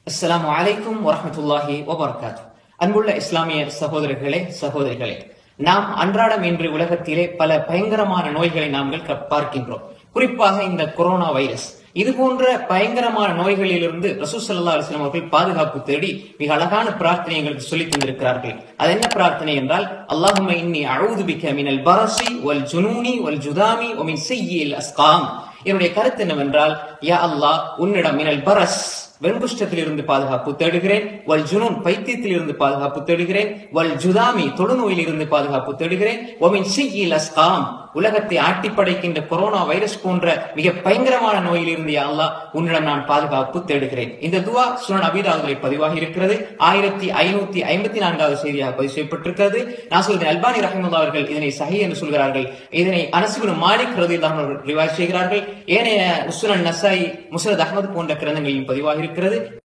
அஸ்ஸலாமு அலைக்கும் வரஹ்மத்துல்லாஹி வபரகாத்து அன்புள்ள இஸ்லாமிய சகோதரர்களே சகோதரிகளே நாம் அன்றாடம் இன்று உலகத்திலே பல பயங்கரமான நோய்களை நாங்கள் க- பார்க்கின்றோம் குறிப்பாக இந்த கொரோனா வைரஸ் இது போன்ற பயங்கரமான நோய்களிலிருந்து ரசூல் ஸல்லல்லாஹு அலைஹி வஸல்லம் அவர்கள் பாதுகாப்பு தேடி மிக அழகான பிரார்த்தனை எங்களுக்கு சொல்லி தந்திருக்கிறார்கள் அது என்ன பிரார்த்தனை என்றால் அல்லாஹும்ம இன்னி அஊது பிக்க மினல் பரசி வல் ஜுனூனி வல் ஜுதாமி வ மின் செய்யில் அஸ்காம் என்னுடைய கருத்து என்னவென்றால் யா அல்லாஹ் உன்னிடம் மினல் பரஸ் வெண்குஷ்டத்தில் இருந்து பாதுகாப்பு தேடுகிறேன் வல் ஜுனூன் பைத்தியத்தில் இருந்து பாதுகாப்பு தேடுகிறேன் வல் ஜுதாமி தொழுநோயில் இருந்து பாதுகாப்பு தேடுகிறேன் ஒமின் சியில் அஸ்காம் உலகத்தை ஆட்டி படைக்கின்ற கொரோனா வைரஸ் போன்ற மிக பயங்கரமான நோயில் இருந்து யா அல்லாஹ் உன்னிடம் நான் பாதுகாப்பு தேடுகிறேன் இந்த துவா சுனன் அபிதாவுகளை பதிவாகி இருக்கிறது ஆயிரத்தி ஐநூத்தி ஐம்பத்தி நான்காவது செய்தியாக பதிவு செய்யப்பட்டிருக்கிறது நாசருதீன் அல்பானி ரஹிமுல்லா அவர்கள் இதனை சஹி என்று சொல்கிறார்கள் இதனை அனசுபின் மாலிக் ரதியல்லாஹு அன்ஹு ரிவாய் செய்கிறார்கள் ஏனைய உஸ்னன் நசாய் முஸ்னத் அஹ்மத் போன்ற கிரந்தங்களில் பதிவாகி இருக்கிறது